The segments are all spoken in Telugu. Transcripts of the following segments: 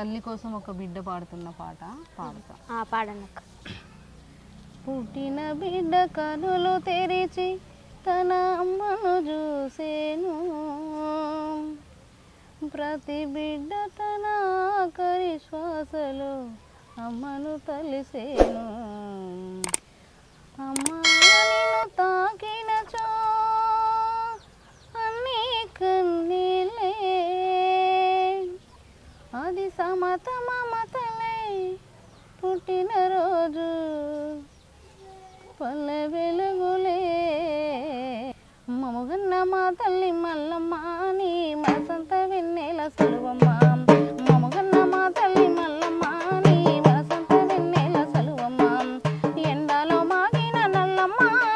తల్లి కోసం ఒక బిడ్డ పాడుతున్న పాట పాడతా ఆ, పాడండి అక్క పుట్టిన బిడ్డ కనులు తెరిచి తన అమ్మను చూసేను ప్రతి బిడ్డ తన ఆఖరి శ్వాసలో అమ్మను తలిసేను అమ్మ నిన్ను తాకినచో అన్నీ కన్నీళ్ళే అది సమత మమతలే పుట్టినరోజు పల్లె వెలుగులే మమగన్న మా తల్లి మల్లమ్మ నీ మనసంత వెన్నెల సలువమ్మ మమగన్న మా తల్లి మల్లమ్మ నీ మనసంత వెన్నెల సలువమ్మ ఎండలో మాగిన నల్లమ్మ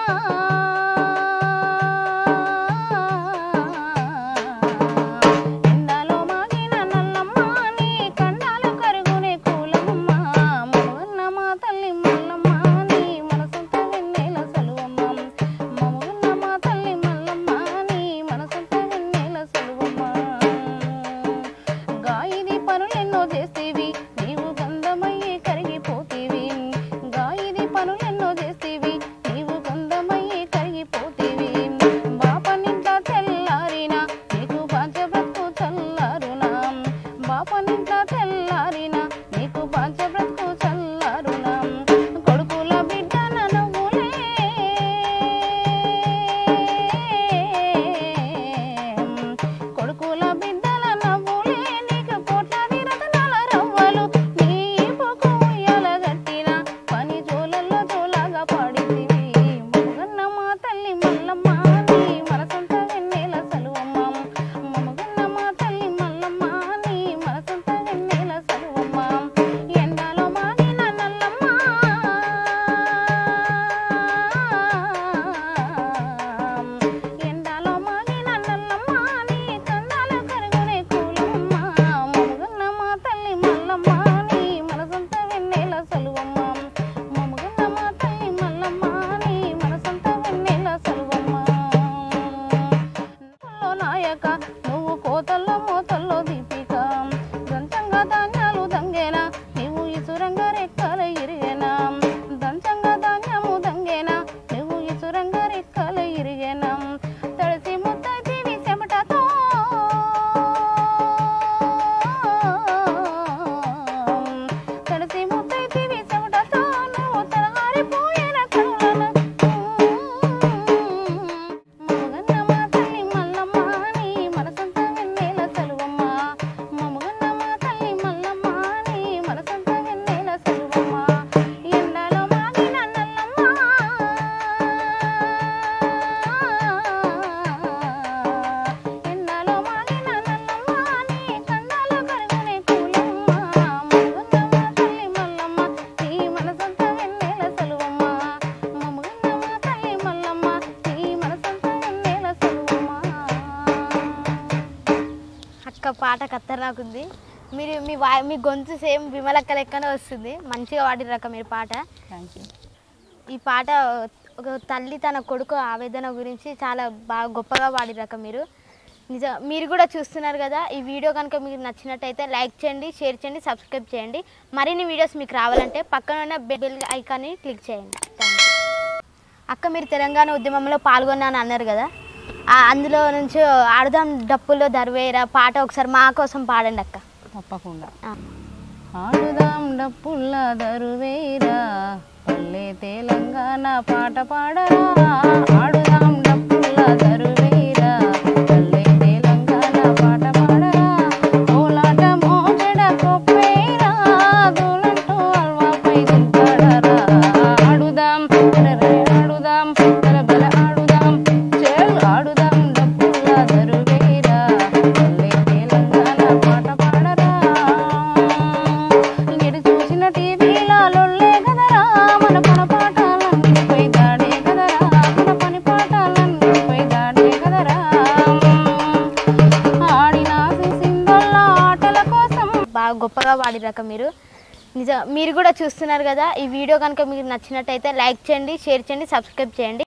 ఎండలో మాగిన నల్లమ్మ నీ కండాలు కరుగునే కూలమ్మ మమగన్న మా తల్లి మల్లమ్మ నీ మనసంత వెన్నెల సలువమ్మ మమగన్న మా తల్లి మల్లమ్మ నీ మనసంత వెన్నెల సలువమ్మ గాయిది పనులెన్నో చేస్తేవి నీవు గంధమయ్యి కరిగిపోతీవి గాయిది పనులెన్నో చేస్తేవి నీవు గంధమయ్యి కరిగిపోతీవి బాపనింట తెల్లారినా నీకు పంచ బ్రతుకు చల్లారునా బాపనింట తెల్లారినా నీకు పంచ బ్రతుకు చల్లారునా కొడుకుల బిడ్డన నవ్వులే కొడుకుల బిడ్డల నవ్వులే నీకు కోట్లాది రతనాల రవ్వలు నీ ఈపుకు ఉయ్యాలగట్టిన పని జోలల్లో జోలాగా పాడిందివి మమగన్న మా తల్లి మల్లమ్మ నీ మనసంత వెన్నెల సలువమ్మ మమగన్న మా తల్లి మల్లమ్మ నీ మనసంత వెన్నెల సలువమ్మ ఎండలో మాగిన నల్లమ్మ ఎండలో మాగిన నల్లమ్మ నీ కందాల కరుగునే కూలమ్మ మమగన్న మా తల్లి మల్లమ్మ నీ మనసంత వెన్నెల సలువమ్మ మమగన్న మా తల్లి మల్లమ్మ నీ మనసంత వెన్నెల సలువమ్మ కోతల్లో నాయక నువ్వు కోతల్లో మోతల్లో దీపిక దంచంగా ధాన్యాలు దంగేనా నువ్వు ఇసురంగ రెక్కల ఇరిగేనా దంచంగా ధాన్యము దంగేనా నువ్వు ఇసురంగ రెక్కల ఇరిగేనా తడిసి ముద్దైతివి చెమటతో తడిసి ముద్దైతివి చెమటతో నువ్వు తలహారిపోయిన కనులను మమగన్న మా తల్లి మల్లమ్మ నీ మనసంత వెన్నెల సలువమ్మ మమగన్న మా తల్లి మల్లమ్మ నీ మనసంత వెన్నెల సలువమ్మ ఎండలో మాగిన నల్లమ్మ ఎండలో మాగిన నల్లమ్మ నీ కండాల కరుగునే కూలమ్మ మమగన్న మా తల్లి మల్లమ్మ నీ మనసంత వెన్నెల సలువమ్మ మమగన్న మా తల్లి మల్లమ్మ నీ మనసంత వెన్నెల సలువమ్మ అక్క పాట ఖతర్నాకుంది మీరు మీ వా మీ గొంతు సేమ్ విమలక్క లెక్కనే వస్తుంది మంచిగా పాడిర్రక్క మీరు పాట థ్యాంక్ యూ ఈ పాట ఒక తల్లి తన కొడుకు ఆవేదన గురించి చాలా బాగా గొప్పగా పాడిరక మీరు నిజ మీరు కూడా చూస్తున్నారు కదా ఈ వీడియో కనుక మీకు నచ్చినట్టయితే లైక్ చేయండి షేర్ చేయండి సబ్స్క్రైబ్ చేయండి మరిన్ని వీడియోస్ మీకు రావాలంటే పక్కన ఉన్న బెల్ ఐకాన్ని క్లిక్ చేయండి థ్యాంక్ యూ అక్క మీరు తెలంగాణ ఉద్యమంలో పాల్గొన్నాను అన్నారు కదా ఆ అందులో నుంచి ఆడదాం డప్పుల్లో దర్వేరా పాట ఒకసారి మా కోసం పాడండి అక్క తప్పకుండా ఆ. ఆడుదాం డప్పుల్ల దరువేరా పల్లె తెలంగాణ పాట పాడరా ఆడుదాం డప్పుల్ల దరువేరా పల్లె తెలంగాణ పాట పాడరా కోలాట మోజడ కొప్పేరా దూలంటూ అల్వాపై దింపడరా ఆడుదాం రరే ఆడుదాం బల ఆడుదాం చెల్ ఆడుదాం డప్పుల్ల దరువేరా పల్లె తెలంగాణ పాట పాడరా ఎడు చూసిన టీవీలో లొల్లే కదరా మన పన పాఠాలన్నీ పోయి దాడే కదరా మన పని పాఠాలన్నీ పోయి దాడే కదరా ఆడిన సిందొల్ల ఆటల కోసం బాగా గొప్పగా పాడిరాక మీరు నిజ మీరు కూడా చూస్తున్నారు కదా ఈ వీడియో కనుక మీకు నచ్చినట్టయితే లైక్ చేయండి షేర్ చేయండి సబ్స్క్రైబ్ చేయండి